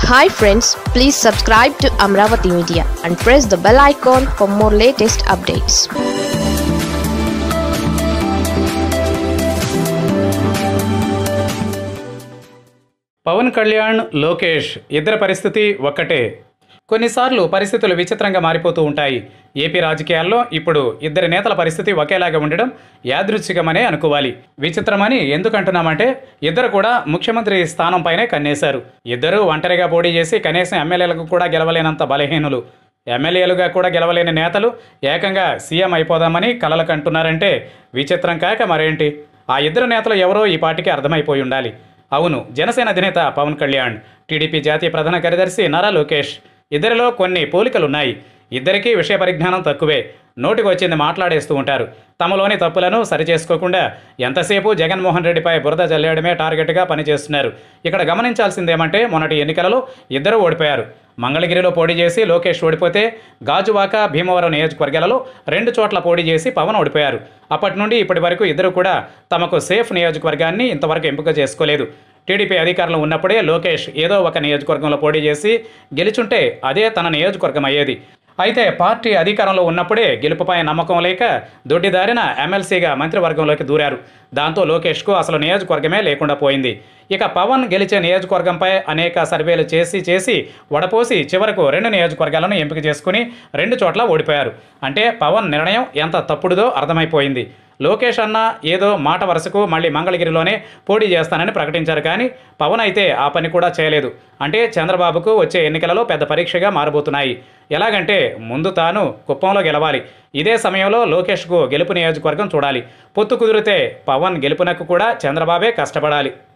hi friends please subscribe to Amaravati media and press the bell icon for more latest updates Pawan Kalyan Lokesh ఇద్దరి పరిస్థితి ఒక్కటే కొన్నిసార్లు పరిస్థితులు విచిత్రంగా మారిపోతూ ఉంటాయి ఏపీ రాజకీయాల్లో ఇప్పుడు ఇద్దరి నేతల పరిస్థితి ఒకేలాగా ఉండడం యాదృచ్ఛికమనే అనుకోవాలి విచిత్రమని ఎందుకు అంటున్నామంటే ఇద్దరు కూడా ముఖ్యమంత్రి స్థానంపైనే కన్నేశారు ఇద్దరూ ఒంటరిగా పోటీ చేసి కనీసం ఎమ్మెల్యేలకు కూడా గెలవలేనంత బలహీనులు ఎమ్మెల్యేలుగా కూడా గెలవలేని నేతలు ఏకంగా సీఎం అయిపోదామని కలలు కంటున్నారంటే విచిత్రం కాక మరేంటి ఆ ఇద్దరు నేతలు ఎవరో ఈ పార్టీకి అర్థమైపోయి ఉండాలి అవును జనసేన అధినేత పవన్ కళ్యాణ్ టీడీపీ జాతీయ ప్రధాన కార్యదర్శి నారా లోకేష్ ఇద్దరిలో కొన్ని పోలికలున్నాయి ఇద్దరికీ విషయ పరిజ్ఞానం తక్కువే నోటికి వచ్చింది మాట్లాడేస్తూ ఉంటారు తమలోని తప్పులను సరిచేసుకోకుండా ఎంతసేపు జగన్మోహన్ రెడ్డిపై బురద జల్లేయడమే టార్గెట్గా పనిచేస్తున్నారు ఇక్కడ గమనించాల్సిందేమంటే మొన్నటి ఎన్నికలలో ఇద్దరు ఓడిపోయారు మంగళగిరిలో పోటీ చేసి లోకేష్ ఓడిపోతే గాజువాక భీమవరం నియోజకవర్గాలలో రెండు చోట్ల పోటీ చేసి పవన్ ఓడిపోయారు అప్పటి నుండి ఇప్పటి వరకు ఇద్దరు కూడా తమకు సేఫ్ నియోజకవర్గాన్ని ఇంతవరకు ఎంపిక చేసుకోలేదు టీడీపీ అధికారంలో ఉన్నప్పుడే లోకేష్ ఏదో ఒక నియోజకవర్గంలో పోటీ చేసి గెలుచుంటే అదే తన నియోజకవర్గం అయ్యేది అయితే పార్టీ అధికారంలో ఉన్నప్పుడే గెలుపుపై నమ్మకం లేక దొడ్డిదారిన ఎమ్మెల్సీగా మంత్రివర్గంలోకి దూరారు దాంతో లోకేష్కు అసలు నియోజకవర్గమే లేకుండా పోయింది ఇక పవన్ గెలిచే నియోజకవర్గంపై అనేక సర్వేలు చేసి చేసి వడపోసి చివరకు రెండు నియోజకవర్గాలను ఎంపిక చేసుకుని రెండు చోట్ల ఓడిపోయారు అంటే పవన్ నిర్ణయం ఎంత తప్పుడుదో అర్థమైపోయింది లోకేష్ అన్న ఏదో మాట వరుసకు మళ్ళీ మంగళగిరిలోనే పోటీ చేస్తానని ప్రకటించారు కానీ పవన్ అయితే ఆ పని కూడా చేయలేదు అంటే చంద్రబాబుకు వచ్చే ఎన్నికలలో పెద్ద పరీక్షగా మారబోతున్నాయి ఎలాగంటే ముందు తాను కుప్పంలో గెలవాలి ఇదే సమయంలో లోకేష్కు గెలుపు నియోజకవర్గం చూడాలి పొత్తు కుదిరితే పవన్ గెలుపునకు కూడా చంద్రబాబే కష్టపడాలి